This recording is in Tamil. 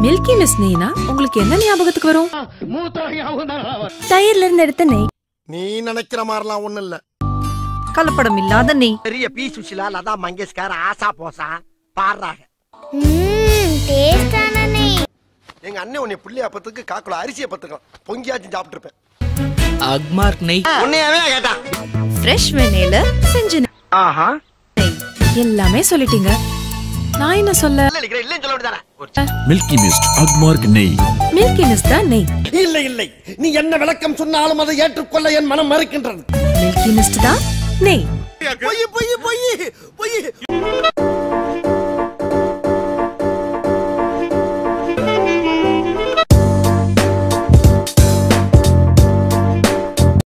மில்கி மிஸ் நெய்னா உங்களுக்கு என்ன ஞாபகத்துக்கு வரும் தயிர்ல இருந்து எடுத்த நெய் நீ நினைக்கிற மாதிரிலாம் ஒண்ணும் இல்ல கலப்படம் இல்லாத நெய் பெரிய பி சுஷிலா லதா மங்கேஷ்கர் ஆசா போசா பாடுறாங்க டேஸ்டான நெய் எங்க அண்ணன் உன்னை புள்ளியா பத்துக்கு காக்குல அரிசியை பத்துக்கலாம் பொங்கியாச்சும் சாப்பிட்டு இருப்பேன் அக்மார்க் நெய் உன்னையவே கேட்டான் ஃப்ரெஷ் வெண்ணெயில செஞ்ச நெய். ஆஹா எல்லாமே சொல்லிட்டீங்க நான் என்ன சொல்ல இல்ல இல்ல இல்லன்னு சொல்ல வேண்டியதானே மில்கி மிஸ்ட் அக்மார்க் நெய் மில்கி மிஸ் தான் நெய் இல்லை இல்லை நீ என்ன விளக்கம் சொன்னாலும் அதை ஏற்றுக்கொள்ள என் மனம் மறுக்கின்றது மில்கி மிஸ்ட் தான் நெய் பொய் பொய் பொய் பொய்